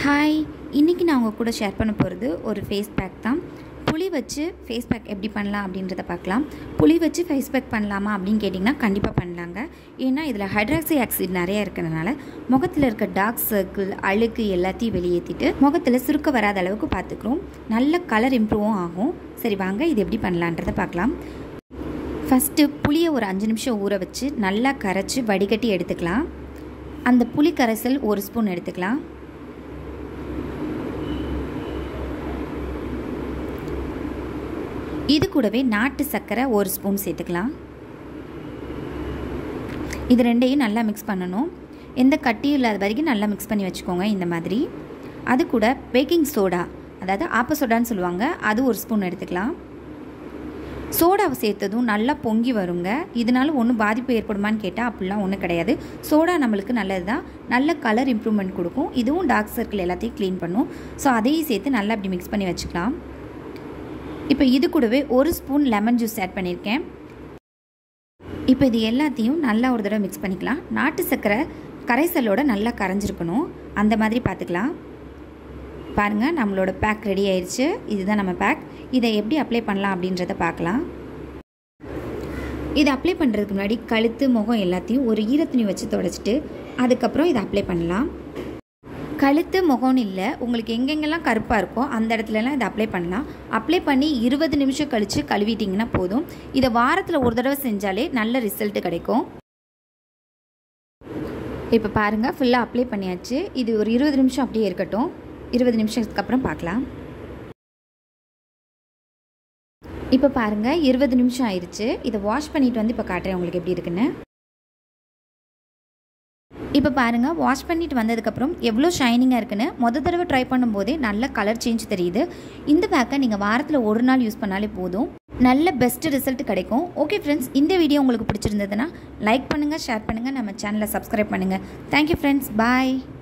hi இன்றைக்கி நான் உங்கள் கூட ஷேர் பண்ண போகிறது ஒரு ஃபேஸ் பேக் தான் புளி வச்சு ஃபேஸ் பேக் எப்படி பண்ணலாம் அப்படின்றத பார்க்கலாம் புளி வச்சு ஃபேஸ் பேக் பண்ணலாமா அப்படின்னு கேட்டிங்கன்னா கண்டிப்பாக பண்ணலாங்க ஏன்னா இதில் ஹைட்ராக்சி ஆக்சிட் நிறைய இருக்கிறதுனால முகத்தில் இருக்க டார்க் சர்க்கிள் அழுக்கு எல்லாத்தையும் வெளியேற்றிட்டு முகத்தில் சுருக்க வராத அளவுக்கு பார்த்துக்குறோம் நல்ல கலர் இம்ப்ரூவும் ஆகும் சரி வாங்க இது எப்படி பண்ணலான்றதை பார்க்கலாம் ஃபஸ்ட்டு புளியை ஒரு அஞ்சு நிமிஷம் ஊற வச்சு நல்லா கரைச்சி வடிகட்டி எடுத்துக்கலாம் அந்த புளி கரைசல் ஒரு ஸ்பூன் எடுத்துக்கலாம் இது கூடவே நாட்டு சர்க்கரை ஒரு ஸ்பூன் சேர்த்துக்கலாம் இது ரெண்டையும் நல்லா மிக்ஸ் பண்ணணும் எந்த கட்டியும் இல்லாத வரைக்கும் நல்லா மிக்ஸ் பண்ணி வச்சுக்கோங்க இந்த மாதிரி அது கூட பேக்கிங் சோடா அதாவது ஆப்ப சோடான்னு சொல்லுவாங்க அது ஒரு ஸ்பூன் எடுத்துக்கலாம் சோடாவை சேர்த்ததும் நல்லா பொங்கி வருங்க இதனால ஒன்றும் பாதிப்பு ஏற்படுமான்னு கேட்டால் அப்படிலாம் ஒன்றும் கிடையாது சோடா நம்மளுக்கு நல்லது தான் நல்ல கலர் இம்ப்ரூவ்மெண்ட் கொடுக்கும் இதுவும் டார்க் சர்க்கிள் எல்லாத்தையும் க்ளீன் பண்ணும் ஸோ அதையும் சேர்த்து நல்லா அப்படி மிக்ஸ் பண்ணி வச்சுக்கலாம் இப்போ இது கூடவே ஒரு ஸ்பூன் லெமன் ஜூஸ் ஆட் பண்ணியிருக்கேன் இப்போ இது எல்லாத்தையும் நல்லா ஒரு தடவை மிக்ஸ் பண்ணிக்கலாம் நாட்டு சர்க்கரை கரைசலோட நல்லா கரைஞ்சிருக்கணும் அந்த மாதிரி பார்த்துக்கலாம் பாருங்கள் நம்மளோட பேக் ரெடி ஆயிடுச்சு இதுதான் நம்ம பேக் இதை எப்படி அப்ளை பண்ணலாம் அப்படின்றத பார்க்கலாம் இதை அப்ளை பண்ணுறதுக்கு முன்னாடி கழுத்து முகம் எல்லாத்தையும் ஒரு ஈரத்துணி வச்சு தொடச்சிட்டு அதுக்கப்புறம் இதை அப்ளை பண்ணலாம் கழுத்து முகம்னு இல்லை உங்களுக்கு எங்கெங்கெல்லாம் கருப்பாக இருக்கோ அந்த இடத்துலலாம் இதை அப்ளை பண்ணலாம் அப்ளை பண்ணி இருபது நிமிஷம் கழித்து கழுவிட்டிங்கன்னா போதும் இதை வாரத்தில் ஒரு தடவை செஞ்சாலே நல்ல ரிசல்ட் கிடைக்கும் இப்போ பாருங்கள் ஃபுல்லாக அப்ளை பண்ணியாச்சு இது ஒரு இருபது நிமிஷம் அப்படியே இருக்கட்டும் இருபது நிமிஷத்துக்கு அப்புறம் பார்க்கலாம் இப்போ பாருங்கள் இருபது நிமிஷம் ஆயிடுச்சு இதை வாஷ் பண்ணிட்டு வந்து இப்போ காட்டுறேன் உங்களுக்கு எப்படி இருக்குன்னு இப்போ பாருங்கள் வாஷ் பண்ணிட்டு வந்ததுக்கப்புறம் எவ்வளோ ஷைனிங்காக இருக்குன்னு மொத தடவை ட்ரை பண்ணும்போதே நல்ல கலர் சேஞ்ச் தெரியுது இந்த பேக்கை நீங்கள் வாரத்தில் ஒரு நாள் யூஸ் பண்ணாலே போதும் நல்ல பெஸ்ட் ரிசல்ட் கிடைக்கும் ஓகே ஃப்ரெண்ட்ஸ் இந்த வீடியோ உங்களுக்கு பிடிச்சிருந்ததுன்னா லைக் பண்ணுங்கள் ஷேர் பண்ணுங்கள் நம்ம சேனலை சப்ஸ்கிரைப் பண்ணுங்கள் தேங்க்யூ ஃப்ரெண்ட்ஸ் பாய்